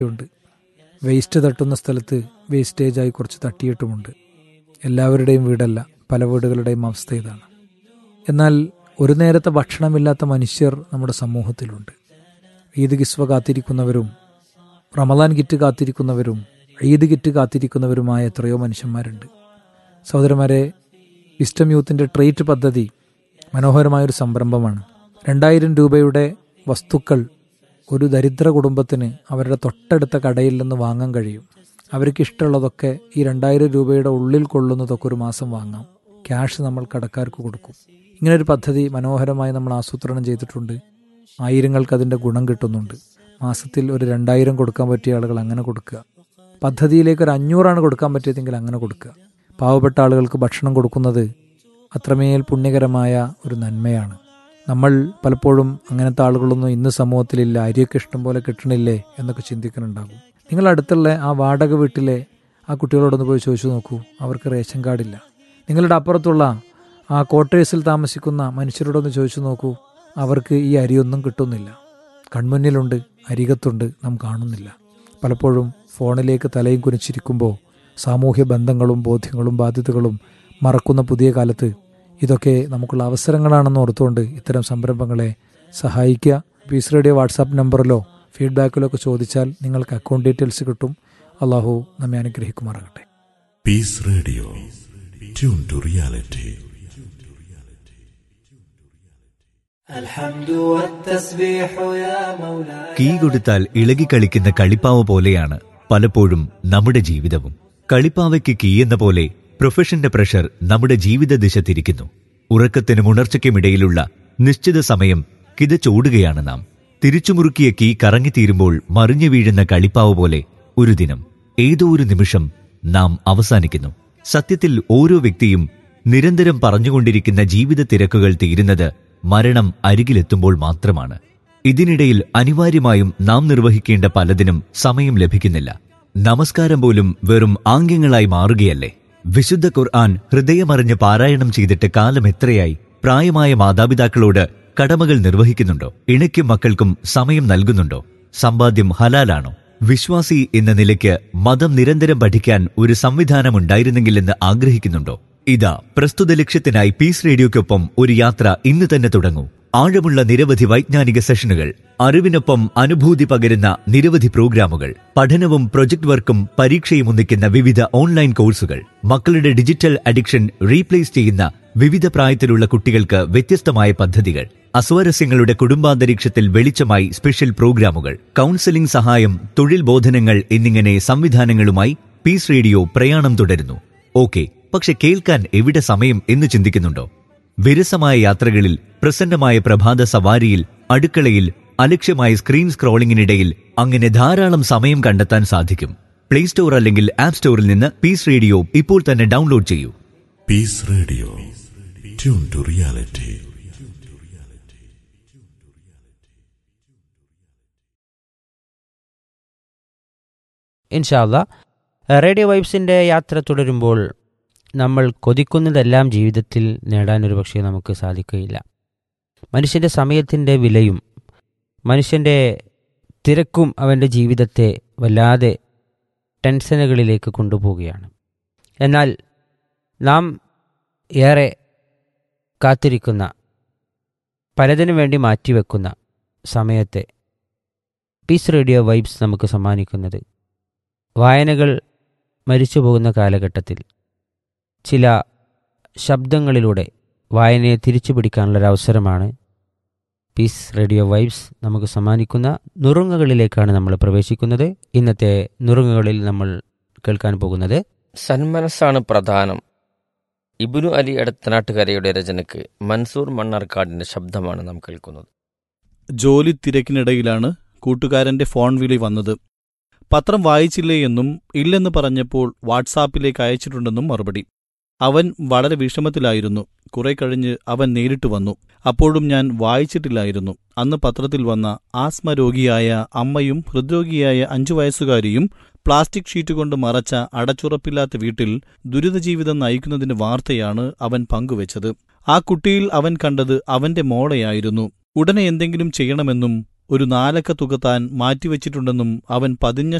ഉണ്ട് വേസ്റ്റ് തട്ടുന്ന സ്ഥലത്ത് വേസ്റ്റേജായി കുറച്ച് തട്ടിയിട്ടുമുണ്ട് എല്ലാവരുടെയും വീടല്ല പല വീടുകളുടെയും അവസ്ഥ ഇതാണ് എന്നാൽ ഒരു നേരത്തെ ഭക്ഷണമില്ലാത്ത മനുഷ്യർ നമ്മുടെ സമൂഹത്തിലുണ്ട് ഈദ് കിസ്വ കാത്തിരിക്കുന്നവരും റമദാൻ കിറ്റ് കാത്തിരിക്കുന്നവരും ഈദ് കിറ്റ് കാത്തിരിക്കുന്നവരുമായ എത്രയോ മനുഷ്യന്മാരുണ്ട് സഹോദരന്മാരെ വിസ്റ്റം യൂത്തിൻ്റെ ട്രേറ്റ് പദ്ധതി മനോഹരമായൊരു സംരംഭമാണ് രണ്ടായിരം രൂപയുടെ വസ്തുക്കൾ ഒരു ദരിദ്ര കുടുംബത്തിന് അവരുടെ തൊട്ടടുത്ത കടയിൽ നിന്ന് വാങ്ങാൻ കഴിയും അവർക്ക് ഇഷ്ടമുള്ളതൊക്കെ ഈ രണ്ടായിരം രൂപയുടെ ഉള്ളിൽ കൊള്ളുന്നതൊക്കെ ഒരു മാസം വാങ്ങാം ക്യാഷ് നമ്മൾ കടക്കാർക്ക് കൊടുക്കും ഇങ്ങനൊരു പദ്ധതി മനോഹരമായി നമ്മൾ ആസൂത്രണം ചെയ്തിട്ടുണ്ട് ആയിരങ്ങൾക്ക് അതിൻ്റെ ഗുണം കിട്ടുന്നുണ്ട് മാസത്തിൽ ഒരു രണ്ടായിരം കൊടുക്കാൻ പറ്റിയ ആളുകൾ അങ്ങനെ കൊടുക്കുക പദ്ധതിയിലേക്ക് ഒരു അഞ്ഞൂറാണ് കൊടുക്കാൻ പറ്റിയതെങ്കിൽ അങ്ങനെ കൊടുക്കുക പാവപ്പെട്ട ആളുകൾക്ക് ഭക്ഷണം കൊടുക്കുന്നത് അത്രമേൽ പുണ്യകരമായ ഒരു നന്മയാണ് നമ്മൾ പലപ്പോഴും അങ്ങനത്തെ ആളുകളൊന്നും ഇന്ന് സമൂഹത്തിലില്ല അരിയൊക്കെ ഇഷ്ടം പോലെ കിട്ടണില്ലേ എന്നൊക്കെ ചിന്തിക്കുന്നുണ്ടാകും നിങ്ങൾ അടുത്തുള്ള ആ വാടക വീട്ടിലെ ആ കുട്ടികളോടൊന്ന് പോയി ചോദിച്ചു നോക്കൂ അവർക്ക് റേഷൻ കാർഡില്ല നിങ്ങളുടെ അപ്പുറത്തുള്ള ആ ക്വാർട്ടേഴ്സിൽ താമസിക്കുന്ന മനുഷ്യരോടൊന്ന് ചോദിച്ചു നോക്കൂ അവർക്ക് ഈ അരിയൊന്നും കിട്ടുന്നില്ല കൺമുന്നിലുണ്ട് അരികത്തുണ്ട് നാം കാണുന്നില്ല പലപ്പോഴും ഫോണിലേക്ക് തലയും കുനിച്ചിരിക്കുമ്പോൾ സാമൂഹ്യ ബന്ധങ്ങളും ബോധ്യങ്ങളും ബാധ്യതകളും മറക്കുന്ന പുതിയ കാലത്ത് ഇതൊക്കെ നമുക്കുള്ള അവസരങ്ങളാണെന്ന് ഓർത്തുകൊണ്ട് ഇത്തരം സംരംഭങ്ങളെ സഹായിക്കുക പീസ് റേഡിയോ വാട്സാപ്പ് നമ്പറിലോ ഫീഡ്ബാക്കിലോ ഒക്കെ ചോദിച്ചാൽ നിങ്ങൾക്ക് അക്കൗണ്ട് ഡീറ്റെയിൽസ് കിട്ടും അള്ളാഹു നമ്മെ അനുഗ്രഹിക്കുമാറാകട്ടെ Peace Radio. Tune to reality. الحمد والتسبيح يا مولاي key കൊടുത്താൽ ഇളകിക്കളിക്കുന്ന കളിപ്പാവ പോലെയാണ് പലപ്പോഴും നമ്മുടെ ജീവിതവും കളിപ്പാവയ്ക്ക് കീ എന്ന പോലെ പ്രൊഫഷന്റെ പ്രഷർ നമ്മുടെ ജീവിത ദിശ തിരിക്കുന്നു ഉറക്കത്തിനും ഉണർച്ചയ്ക്കുമിടയിലുള്ള നിശ്ചിത സമയം കിതച്ചോടുകയാണ് നാം തിരിച്ചുമുറുക്കിയ കീ കറങ്ങിത്തീരുമ്പോൾ മറിഞ്ഞു വീഴുന്ന കളിപ്പാവ് പോലെ ഒരു ദിനം ഏതോ ഒരു നിമിഷം നാം അവസാനിക്കുന്നു സത്യത്തിൽ ഓരോ വ്യക്തിയും നിരന്തരം പറഞ്ഞുകൊണ്ടിരിക്കുന്ന ജീവിത തിരക്കുകൾ തീരുന്നത് മരണം അരികിലെത്തുമ്പോൾ മാത്രമാണ് ഇതിനിടയിൽ അനിവാര്യമായും നാം നിർവഹിക്കേണ്ട പലതിനും സമയം ലഭിക്കുന്നില്ല നമസ്കാരം പോലും വെറും ആംഗ്യങ്ങളായി മാറുകയല്ലേ വിശുദ്ധ ഖുർആൻ ഹൃദയമറിഞ്ഞ് പാരായണം ചെയ്തിട്ട് കാലം എത്രയായി പ്രായമായ മാതാപിതാക്കളോട് കടമകൾ നിർവഹിക്കുന്നുണ്ടോ ഇണയ്ക്കും മക്കൾക്കും സമയം നൽകുന്നുണ്ടോ സമ്പാദ്യം ഹലാലാണോ വിശ്വാസി എന്ന നിലയ്ക്ക് മതം നിരന്തരം പഠിക്കാൻ ഒരു സംവിധാനം ഉണ്ടായിരുന്നെങ്കിലെന്ന് ആഗ്രഹിക്കുന്നുണ്ടോ ഇതാ പ്രസ്തുത ലക്ഷ്യത്തിനായി പീസ് റേഡിയോയ്ക്കൊപ്പം ഒരു യാത്ര ഇന്ന് തന്നെ തുടങ്ങൂ ആഴമുള്ള നിരവധി വൈജ്ഞാനിക സെഷനുകൾ അറിവിനൊപ്പം അനുഭൂതി പകരുന്ന നിരവധി പ്രോഗ്രാമുകൾ പഠനവും പ്രൊജക്ട് വർക്കും പരീക്ഷയും ഒന്നിക്കുന്ന വിവിധ ഓൺലൈൻ കോഴ്സുകൾ മക്കളുടെ ഡിജിറ്റൽ അഡിക്ഷൻ റീപ്ലേസ് ചെയ്യുന്ന വിവിധ പ്രായത്തിലുള്ള കുട്ടികൾക്ക് വ്യത്യസ്തമായ പദ്ധതികൾ അസ്വാരസ്യങ്ങളുടെ കുടുംബാന്തരീക്ഷത്തിൽ വെളിച്ചമായി സ്പെഷ്യൽ പ്രോഗ്രാമുകൾ കൗൺസിലിംഗ് സഹായം തൊഴിൽ ബോധനങ്ങൾ എന്നിങ്ങനെ സംവിധാനങ്ങളുമായി പീസ് റേഡിയോ പ്രയാണം തുടരുന്നു ഓക്കെ പക്ഷെ കേൾക്കാൻ എവിടെ സമയം എന്ന് ചിന്തിക്കുന്നുണ്ടോ വിരസമായ യാത്രകളിൽ പ്രസന്നമായ പ്രഭാത സവാരിയിൽ അടുക്കളയിൽ അലക്ഷ്യമായ സ്ക്രീൻ സ്ക്രോളിംഗിനിടയിൽ അങ്ങനെ ധാരാളം സമയം കണ്ടെത്താൻ സാധിക്കും പ്ലേ സ്റ്റോർ അല്ലെങ്കിൽ ആപ്പ് സ്റ്റോറിൽ നിന്ന് പീസ് റേഡിയോ ഇപ്പോൾ തന്നെ ഡൗൺലോഡ് ചെയ്യൂ Peace Radio. Tune to reality. ഇൻഷാല്ല റേഡിയോ വൈബ്സിൻ്റെ യാത്ര തുടരുമ്പോൾ നമ്മൾ കൊതിക്കുന്നതെല്ലാം ജീവിതത്തിൽ നേടാൻ ഒരു പക്ഷേ നമുക്ക് സാധിക്കുകയില്ല മനുഷ്യൻ്റെ സമയത്തിൻ്റെ വിലയും മനുഷ്യൻ്റെ തിരക്കും അവൻ്റെ ജീവിതത്തെ വല്ലാതെ ടെൻഷനുകളിലേക്ക് കൊണ്ടുപോവുകയാണ് എന്നാൽ നാം ഏറെ കാത്തിരിക്കുന്ന പലതിനു വേണ്ടി മാറ്റിവെക്കുന്ന സമയത്തെ പീസ് റേഡിയോ വൈബ്സ് നമുക്ക് സമ്മാനിക്കുന്നത് വായനകൾ മരിച്ചു പോകുന്ന കാലഘട്ടത്തിൽ ചില ശബ്ദങ്ങളിലൂടെ വായനയെ തിരിച്ചു പിടിക്കാനുള്ളൊരവസരമാണ് പീസ് റേഡിയോ വൈബ്സ് നമുക്ക് സമ്മാനിക്കുന്ന നുറുങ്ങുകളിലേക്കാണ് നമ്മൾ പ്രവേശിക്കുന്നത് ഇന്നത്തെ നുറുങ്ങുകളിൽ നമ്മൾ കേൾക്കാൻ പോകുന്നത് സന്മനസ്സാണ് പ്രധാനം ഇബുനു അലി എടത്തനാട്ടുകരയുടെ രചനയ്ക്ക് മൻസൂർ മണ്ണാർക്കാടിന്റെ ശബ്ദമാണ് നാം കേൾക്കുന്നത് ജോലി തിരക്കിനിടയിലാണ് കൂട്ടുകാരന്റെ ഫോൺ വിളി വന്നത് പത്രം വായിച്ചില്ലേ എന്നും ഇല്ലെന്ന് പറഞ്ഞപ്പോൾ വാട്സാപ്പിലേക്ക് അയച്ചിട്ടുണ്ടെന്നും മറുപടി അവൻ വളരെ വിഷമത്തിലായിരുന്നു കുറെ കഴിഞ്ഞ് അവൻ നേരിട്ട് വന്നു അപ്പോഴും ഞാൻ വായിച്ചിട്ടില്ലായിരുന്നു അന്ന് പത്രത്തിൽ വന്ന ആസ്മ രോഗിയായ അമ്മയും ഹൃദ്രോഗിയായ അഞ്ചു വയസ്സുകാരിയും പ്ലാസ്റ്റിക് ഷീറ്റ് കൊണ്ട് മറച്ച അടച്ചുറപ്പില്ലാത്ത വീട്ടിൽ ദുരിതജീവിതം നയിക്കുന്നതിന്റെ വാർത്തയാണ് അവൻ പങ്കുവച്ചത് ആ കുട്ടിയിൽ അവൻ കണ്ടത് അവന്റെ മോളെയായിരുന്നു ഉടനെ എന്തെങ്കിലും ചെയ്യണമെന്നും ഒരു നാലക്ക തുക താൻ മാറ്റിവെച്ചിട്ടുണ്ടെന്നും അവൻ പതിഞ്ഞ